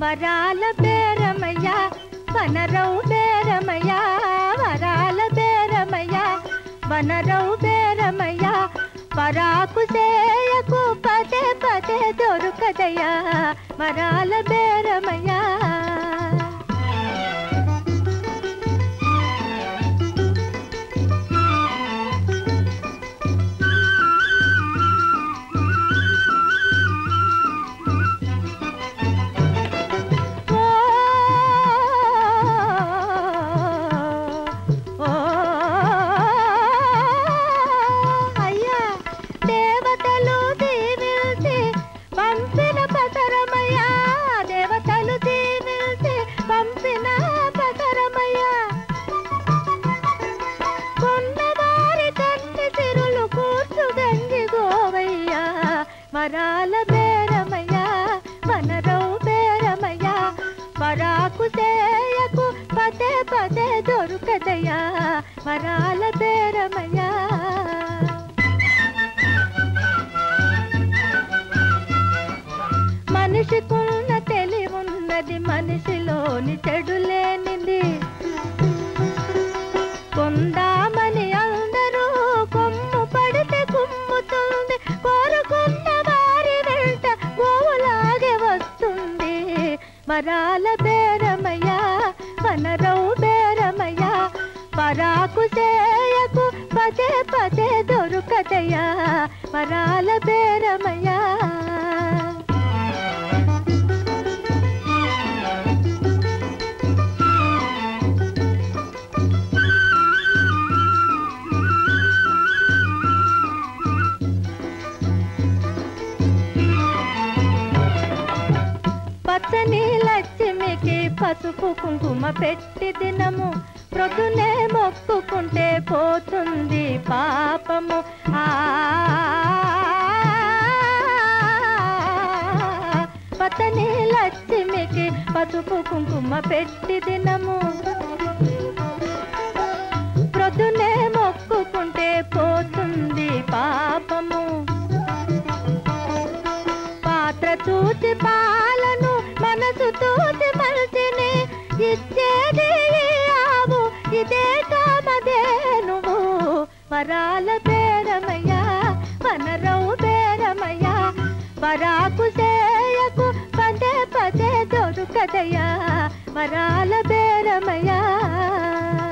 వరాల బేరమయ్య వనరవు బేరమయ్య వరాల బేరమయ్య వనరవు బేరమయ్య పరాకు చేయకు పదే పదే దొరకదయ్యా వరాల బేరమయ్యా ఓ ఓ అయ్యా దేవతలు దీవిల్చి పంపిన పతరమయ్యా దేవతలు దీవిల్చి పంపిన పతరమయ్యా కొన్నవారి కన్ని తిరులు కూర్చు గంగి గోవయ్యా వరాల బేరమయ్యా వనరవు బేరమయ్యా పరాకు చేయకు పదే పదే దొరకదయ్యా వరాల బేరమయ్యా మనిషికున్న తెలివున్నది మనిషిలోని చెడు లేనిది కొందామని అందరూ కొమ్ము పడితే కుమ్ముతుంది కోరుకున్న వారి వెంట గోవులాగే వస్తుంది వరాల బేరమయ్యా వనరవు బేరమయ్యా పరాకు చేయకు పదే పదే దొరకదయ్యా వరాల బేరమయ్యా పచ్చని లక్ష్మికి పసుపు కుంకుమ పెట్టి దినము ప్రొద్దునే మొక్కుకుంటే పోతుంది పాపము ఆ పచ్చని లక్ష్మికి పసుపు కుంకుమ పెట్టి దినము ప్రొద్దునే మొక్కుకుంటే పోతుంది పాపము పాత్ర చూసి పాలను మనసు చూసి మనిషిని ఇచ్చేది ఈ ఆవు ఇదే కామదే నువ్వు వరాల బేరమయ్యా వనరవు బేరమయ్యా పరాకు చేయకు పదే పదే దొరకదయ్యా వరాల బేరమయ్యా